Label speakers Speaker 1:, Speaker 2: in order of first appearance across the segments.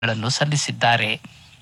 Speaker 1: ಗಳನ್ನು ಸಲ್ಲಿಸಿದ್ದಾರೆ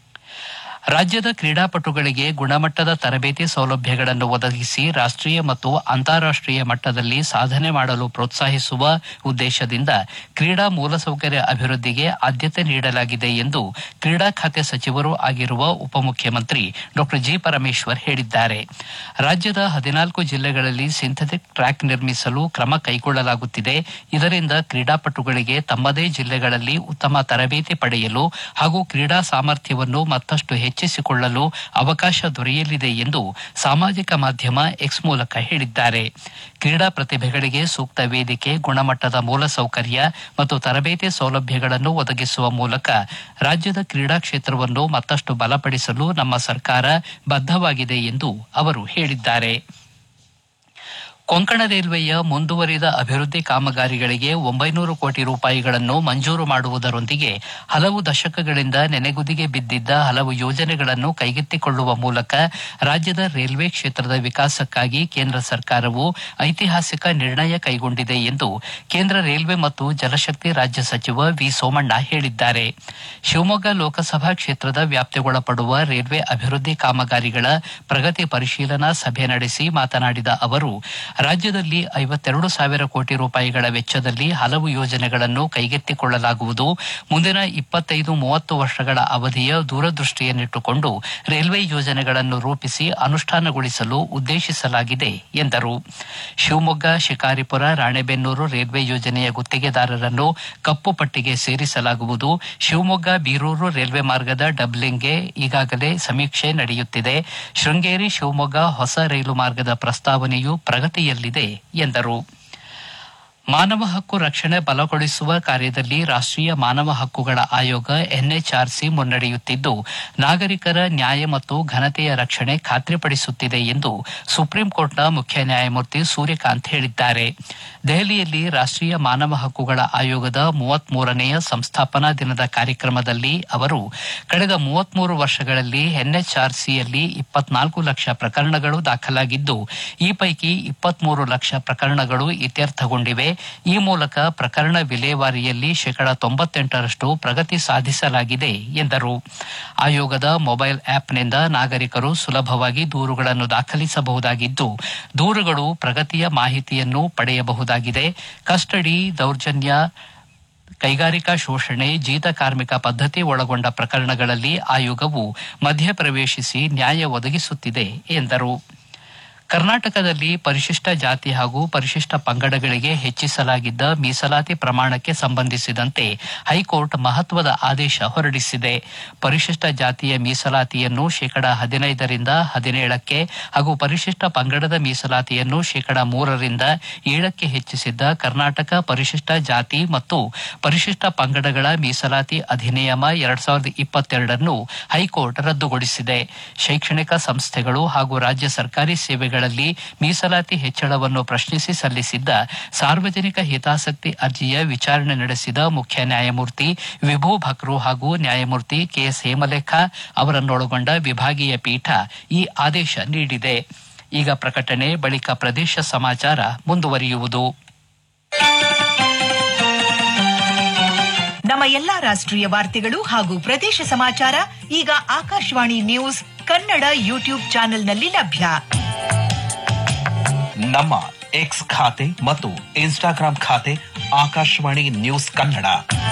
Speaker 1: ರಾಜ್ಯದ ಕ್ರೀಡಾಪಟುಗಳಿಗೆ ಗುಣಮಟ್ಟದ ತರಬೇತಿ ಸೌಲಭ್ಯಗಳನ್ನು ಒದಗಿಸಿ ರಾಷ್ಟೀಯ ಮತ್ತು ಅಂತಾರಾಷ್ಟೀಯ ಮಟ್ಟದಲ್ಲಿ ಸಾಧನೆ ಮಾಡಲು ಪ್ರೋತ್ಸಾಹಿಸುವ ಉದ್ದೇಶದಿಂದ ಕ್ರೀಡಾ ಮೂಲಸೌಕರ್ಯ ಅಭಿವೃದ್ಧಿಗೆ ಆದ್ಯತೆ ನೀಡಲಾಗಿದೆ ಎಂದು ಕ್ರೀಡಾ ಖಾತೆ ಸಚಿವರೂ ಆಗಿರುವ ಉಪಮುಖ್ಯಮಂತ್ರಿ ಡಾ ಜಿ ಪರಮೇಶ್ವರ್ ಹೇಳಿದ್ದಾರೆ ರಾಜ್ಯದ ಹದಿನಾಲ್ಕು ಜಿಲ್ಲೆಗಳಲ್ಲಿ ಸಿಂಥೆಟಿಕ್ ಟ್ರ್ಯಾಕ್ ನಿರ್ಮಿಸಲು ಕ್ರಮ ಕೈಗೊಳ್ಳಲಾಗುತ್ತಿದೆ ಇದರಿಂದ ಕ್ರೀಡಾಪಟುಗಳಿಗೆ ತಮ್ಮದೇ ಜಿಲ್ಲೆಗಳಲ್ಲಿ ಉತ್ತಮ ತರಬೇತಿ ಪಡೆಯಲು ಹಾಗೂ ಕ್ರೀಡಾ ಸಾಮರ್ಥ್ಯವನ್ನು ಮತ್ತಷ್ಟು ಹೆಚ್ಚಿಸಿಕೊಳ್ಳಲು ಅವಕಾಶ ದೊರೆಯಲಿದೆ ಎಂದು ಸಾಮಾಜಿಕ ಮಾಧ್ಯಮ ಎಕ್ಸ್ ಮೂಲಕ ಹೇಳಿದ್ದಾರೆ ಕ್ರೀಡಾ ಪ್ರತಿಭೆಗಳಿಗೆ ಸೂಕ್ತ ವೇದಿಕೆ ಗುಣಮಟ್ಟದ ಮೂಲಸೌಕರ್ಯ ಮತ್ತು ತರಬೇತಿ ಸೌಲಭ್ಯಗಳನ್ನು ಒದಗಿಸುವ ಮೂಲಕ ರಾಜ್ಯದ ಕ್ರೀಡಾ ಕ್ಷೇತ್ರವನ್ನು ಮತ್ತಷ್ಟು ಬಲಪಡಿಸಲು ನಮ್ಮ ಸರ್ಕಾರ ಬದ್ಧವಾಗಿದೆ ಎಂದು ಅವರು ಹೇಳಿದ್ದಾರೆ ಕೊಂಕಣ ರೈಲ್ವೆಯ ಮುಂದುವರಿದ ಅಭಿವೃದ್ಧಿ ಕಾಮಗಾರಿಗಳಿಗೆ ಒಂಬೈನೂರು ಕೋಟಿ ರೂಪಾಯಿಗಳನ್ನು ಮಂಜೂರು ಮಾಡುವುದರೊಂದಿಗೆ ಹಲವು ದಶಕಗಳಿಂದ ನೆನೆಗುದಿಗೆ ಬಿದ್ದಿದ್ದ ಹಲವು ಯೋಜನೆಗಳನ್ನು ಕೈಗೆತ್ತಿಕೊಳ್ಳುವ ಮೂಲಕ ರಾಜ್ಯದ ರೈಲ್ವೆ ಕ್ಷೇತ್ರದ ವಿಕಾಸಕ್ಕಾಗಿ ಕೇಂದ್ರ ಸರ್ಕಾರವು ಐತಿಹಾಸಿಕ ನಿರ್ಣಯ ಕೈಗೊಂಡಿದೆ ಎಂದು ಕೇಂದ್ರ ರೈಲ್ವೆ ಮತ್ತು ಜಲಶಕ್ತಿ ರಾಜ್ಯ ಸಚಿವ ವಿ ಸೋಮಣ್ಣ ಹೇಳಿದ್ದಾರೆ ಶಿವಮೊಗ್ಗ ಲೋಕಸಭಾ ಕ್ಷೇತ್ರದ ವ್ಯಾಪ್ತಿಗೊಳಪಡುವ ರೈಲ್ವೆ ಅಭಿವೃದ್ಧಿ ಕಾಮಗಾರಿಗಳ ಪ್ರಗತಿ ಪರಿಶೀಲನಾ ಸಭೆ ನಡೆಸಿ ಮಾತನಾಡಿದ ಅವರು ರಾಜ್ಯದಲ್ಲಿ ಐವತ್ತೆರಡು ಸಾವಿರ ಕೋಟಿ ರೂಪಾಯಿಗಳ ವೆಚ್ಚದಲ್ಲಿ ಹಲವು ಯೋಜನೆಗಳನ್ನು ಕೈಗೆತ್ತಿಕೊಳ್ಳಲಾಗುವುದು ಮುಂದಿನ ಇಪ್ಪತ್ತೈದು ಮೂವತ್ತು ವರ್ಷಗಳ ಅವಧಿಯ ದೂರದೃಷ್ಟಿಯನ್ನಿಟ್ಟುಕೊಂಡು ರೈಲ್ವೆ ಯೋಜನೆಗಳನ್ನು ರೂಪಿಸಿ ಅನುಷ್ಠಾನಗೊಳಿಸಲು ಉದ್ದೇಶಿಸಲಾಗಿದೆ ಎಂದರು ಶಿವಮೊಗ್ಗ ಶಿಕಾರಿಪುರ ರಾಣೆಬೆನ್ನೂರು ರೈಲ್ವೆ ಯೋಜನೆಯ ಗುತ್ತಿಗೆದಾರರನ್ನು ಕಪ್ಪು ಪಟ್ಟಿಗೆ ಸೇರಿಸಲಾಗುವುದು ಶಿವಮೊಗ್ಗ ಬೀರೂರು ರೈಲ್ವೆ ಮಾರ್ಗದ ಡಬ್ಲಿಂಗ್ಗೆ ಈಗಾಗಲೇ ಸಮೀಕ್ಷೆ ನಡೆಯುತ್ತಿದೆ ಶೃಂಗೇರಿ ಶಿವಮೊಗ್ಗ ಹೊಸ ರೈಲು ಮಾರ್ಗದ ಪ್ರಸ್ತಾವನೆಯು ಪ್ರಗತಿಯಲ್ಲಿದೆ ಎಂದರು ಮಾನವ ಹಕ್ಕು ರಕ್ಷಣೆ ಬಲಗೊಳಿಸುವ ಕಾರ್ಯದಲ್ಲಿ ರಾಷ್ಟೀಯ ಮಾನವ ಹಕ್ಕುಗಳ ಆಯೋಗ ಎನ್ಎಚ್ಆರ್ಸಿ ಮುನ್ನಡೆಯುತ್ತಿದ್ದು ನಾಗರಿಕರ ನ್ಯಾಯ ಮತ್ತು ಘನತೆಯ ರಕ್ಷಣೆ ಖಾತ್ರಿಪಡಿಸುತ್ತಿದೆ ಎಂದು ಸುಪ್ರೀಂ ಕೋರ್ಟ್ನ ಮುಖ್ಯ ನ್ಯಾಯಮೂರ್ತಿ ಸೂರ್ಯಕಾಂತ್ ಹೇಳಿದ್ದಾರೆ ದೆಹಲಿಯಲ್ಲಿ ರಾಷ್ಟೀಯ ಮಾನವ ಹಕ್ಕುಗಳ ಆಯೋಗದ ಮೂವತ್ಮೂರನೆಯ ಸಂಸ್ಥಾಪನಾ ದಿನದ ಕಾರ್ಯಕ್ರಮದಲ್ಲಿ ಅವರು ಕಳೆದ ಮೂವತ್ಮೂರು ವರ್ಷಗಳಲ್ಲಿ ಎನ್ಎಚ್ಆರ್ಸಿಯಲ್ಲಿ ಇಪ್ಪತ್ನಾಲ್ಕು ಲಕ್ಷ ಪ್ರಕರಣಗಳು ದಾಖಲಾಗಿದ್ದು ಈ ಪೈಕಿ ಇಪ್ಪತ್ಮೂರು ಲಕ್ಷ ಪ್ರಕರಣಗಳು ಇತ್ಯರ್ಥಗೊಂಡಿವೆ ಈ ಮೂಲಕ ಪ್ರಕರಣ ವಿಲೇವಾರಿಯಲ್ಲಿ ಶೇಕಡಾ ತೊಂಬತ್ತೆಂಟರಷ್ಟು ಪ್ರಗತಿ ಸಾಧಿಸಲಾಗಿದೆ ಎಂದರು ಆಯೋಗದ ಮೊಬೈಲ್ ಆಪ್ನಿಂದ ನಾಗರಿಕರು ಸುಲಭವಾಗಿ ದೂರುಗಳನ್ನು ದಾಖಲಿಸಬಹುದಾಗಿದ್ದು ದೂರುಗಳು ಪ್ರಗತಿಯ ಮಾಹಿತಿಯನ್ನು ಪಡೆಯಬಹುದಾಗಿದೆ ಕಸ್ಟಡಿ ದೌರ್ಜನ್ಯ ಕೈಗಾರಿಕಾ ಶೋಷಣೆ ಜೀತ ಕಾರ್ಮಿಕ ಪದ್ಧತಿ ಒಳಗೊಂಡ ಪ್ರಕರಣಗಳಲ್ಲಿ ಆಯೋಗವು ಮಧ್ಯಪ್ರವೇಶಿಸಿ ನ್ಯಾಯ ಒದಗಿಸುತ್ತಿದೆ ಎಂದರು ಕರ್ನಾಟಕದಲ್ಲಿ ಪರಿಶಿಷ್ಟ ಜಾತಿ ಹಾಗೂ ಪರಿಶಿಷ್ಟ ಪಂಗಡಗಳಿಗೆ ಹೆಚ್ಚಿಸಲಾಗಿದ್ದ ಮೀಸಲಾತಿ ಪ್ರಮಾಣಕ್ಕೆ ಸಂಬಂಧಿಸಿದಂತೆ ಹೈಕೋರ್ಟ್ ಮಹತ್ವದ ಆದೇಶ ಹೊರಡಿಸಿದೆ ಪರಿಶಿಷ್ಟ ಜಾತಿಯ ಮೀಸಲಾತಿಯನ್ನು ಶೇಕಡಾ ಹದಿನೈದರಿಂದ ಹದಿನೇಳಕ್ಕೆ ಹಾಗೂ ಪರಿಶಿಷ್ಟ ಪಂಗಡದ ಮೀಸಲಾತಿಯನ್ನು ಶೇಕಡಾ ಮೂರರಿಂದ ಏಳಕ್ಕೆ ಹೆಚ್ಚಿಸಿದ್ದ ಕರ್ನಾಟಕ ಪರಿಶಿಷ್ಟ ಜಾತಿ ಮತ್ತು ಪರಿಶಿಷ್ಟ ಪಂಗಡಗಳ ಮೀಸಲಾತಿ ಅಧಿನಿಯಮ ಎರಡ್ ಸಾವಿರದ ಇಪ್ಪತ್ತೆರಡನ್ನು ಹೈಕೋರ್ಟ್ ರದ್ದುಗೊಳಿಸಿದೆ ಶೈಕ್ಷಣಿಕ ಸಂಸ್ಥೆಗಳು ಹಾಗೂ ರಾಜ್ಯ ಸರ್ಕಾರಿ ಸೇವೆಗಳ ಮೀಸಲಾತಿ ಹೆಚ್ಚಳವನ್ನು ಪ್ರಶ್ನಿಸಿ ಸಲ್ಲಿಸಿದ್ದ ಸಾರ್ವಜನಿಕ ಹಿತಾಸಕ್ತಿ ಅರ್ಜಿಯ ವಿಚಾರಣೆ ನಡೆಸಿದ ಮುಖ್ಯ ನ್ಯಾಯಮೂರ್ತಿ ವಿಭು ಭಕ್ರು ಹಾಗೂ ನ್ಯಾಯಮೂರ್ತಿ ಕೆಎಸ್ ಹೇಮಲೇಖ ಅವರನ್ನೊಳಗೊಂಡ ವಿಭಾಗೀಯ ಪೀಠ ಈ ಆದೇಶ ನೀಡಿದೆ ಈಗ ಪ್ರಕಟಣೆ ಬಳಿಕ ಪ್ರದೇಶ ಸಮಾಚಾರ ಮುಂದುವರಿಯುವುದು
Speaker 2: ನಮ್ಮ ಎಲ್ಲಾ ರಾಷ್ಟ್ರೀಯ ವಾರ್ತೆಗಳು ಹಾಗೂ ಪ್ರದೇಶ ಸಮಾಚಾರ ಈಗ ಆಕಾಶವಾಣಿ ನ್ಯೂಸ್ ಕನ್ನಡ ಯೂಟ್ಯೂಬ್ ಚಾನೆಲ್ನಲ್ಲಿ ಲಭ್ಯ
Speaker 3: ನಮ್ಮ ಎಕ್ಸ್ ಖಾತೆ ಮತ್ತು ಇನ್ಸ್ಟಾಗ್ರಾಂ ಖಾತೆ ಆಕಾಶವಾಣಿ ನ್ಯೂಸ್ ಕನ್ನಡ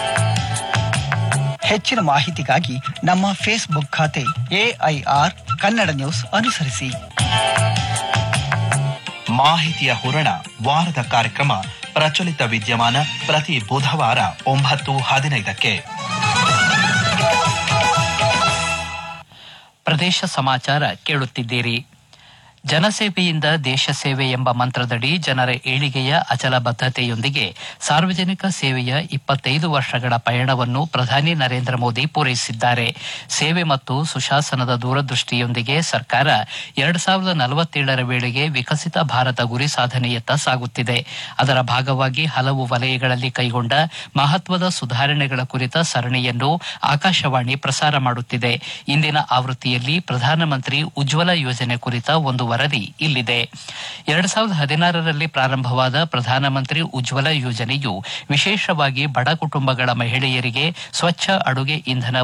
Speaker 4: ಹೆಚ್ಚಿನ ಮಾಹಿತಿಗಾಗಿ ನಮ್ಮ ಫೇಸ್ಬುಕ್ ಖಾತೆ ಎಐಆರ್ ಕನ್ನಡ ನ್ಯೂಸ್ ಅನುಸರಿಸಿ
Speaker 3: ಮಾಹಿತಿಯ ಹೂರಣ ವಾರದ ಕಾರ್ಯಕ್ರಮ ಪ್ರಚಲಿತ ವಿದ್ಯಮಾನ ಪ್ರತಿ ಬುಧವಾರ ಒಂಬತ್ತು ಹದಿನೈದಕ್ಕೆ
Speaker 1: ಪ್ರದೇಶ ಸಮಾಚಾರ ಕೇಳುತ್ತಿದ್ದೀರಿ ಜನಸೇವೆಯಿಂದ ದೇಶ ಸೇವೆ ಎಂಬ ಮಂತ್ರದಡಿ ಜನರ ಏಳಿಗೆಯ ಅಚಲ ಬದ್ಧತೆಯೊಂದಿಗೆ ಸಾರ್ವಜನಿಕ ಸೇವೆಯ ಇಪ್ಪತ್ತೈದು ವರ್ಷಗಳ ಪಯಣವನ್ನು ಪ್ರಧಾನಿ ನರೇಂದ್ರ ಮೋದಿ ಪೂರೈಸಿದ್ದಾರೆ ಸೇವೆ ಮತ್ತು ಸುಶಾಸನದ ದೂರದೃಷ್ಟಿಯೊಂದಿಗೆ ಸರ್ಕಾರ ಎರಡ್ ಸಾವಿರದ ನಲವತ್ತೇಳರ ವೇಳೆಗೆ ವಿಕಸಿತ ಭಾರತ ಗುರಿ ಸಾಧನೆಯತ್ತ ಸಾಗುತ್ತಿದೆ ಅದರ ಭಾಗವಾಗಿ ಹಲವು ವಲಯಗಳಲ್ಲಿ ಕೈಗೊಂಡ ಮಹತ್ವದ ಸುಧಾರಣೆಗಳ ಕುರಿತ ಸರಣಿಯನ್ನು ಆಕಾಶವಾಣಿ ಪ್ರಸಾರ ಮಾಡುತ್ತಿದೆ ಇಂದಿನ ಆವೃತ್ತಿಯಲ್ಲಿ ಪ್ರಧಾನಮಂತ್ರಿ ಉಜ್ವಲ ಯೋಜನೆ ಕುರಿತ ಒಂದು ವರದಿ ಇಲ್ಲಿದೆ ಎರಡ್ ಸಾವಿರದ ಹದಿನಾರರಲ್ಲಿ ಪ್ರಾರಂಭವಾದ ಪ್ರಧಾನಮಂತ್ರಿ ಉಜ್ವಲ ಯೋಜನೆಯು ವಿಶೇಷವಾಗಿ ಬಡ ಕುಟುಂಬಗಳ ಮಹಿಳೆಯರಿಗೆ ಸ್ವಚ್ಛ ಅಡುಗೆ ಇಂಧನ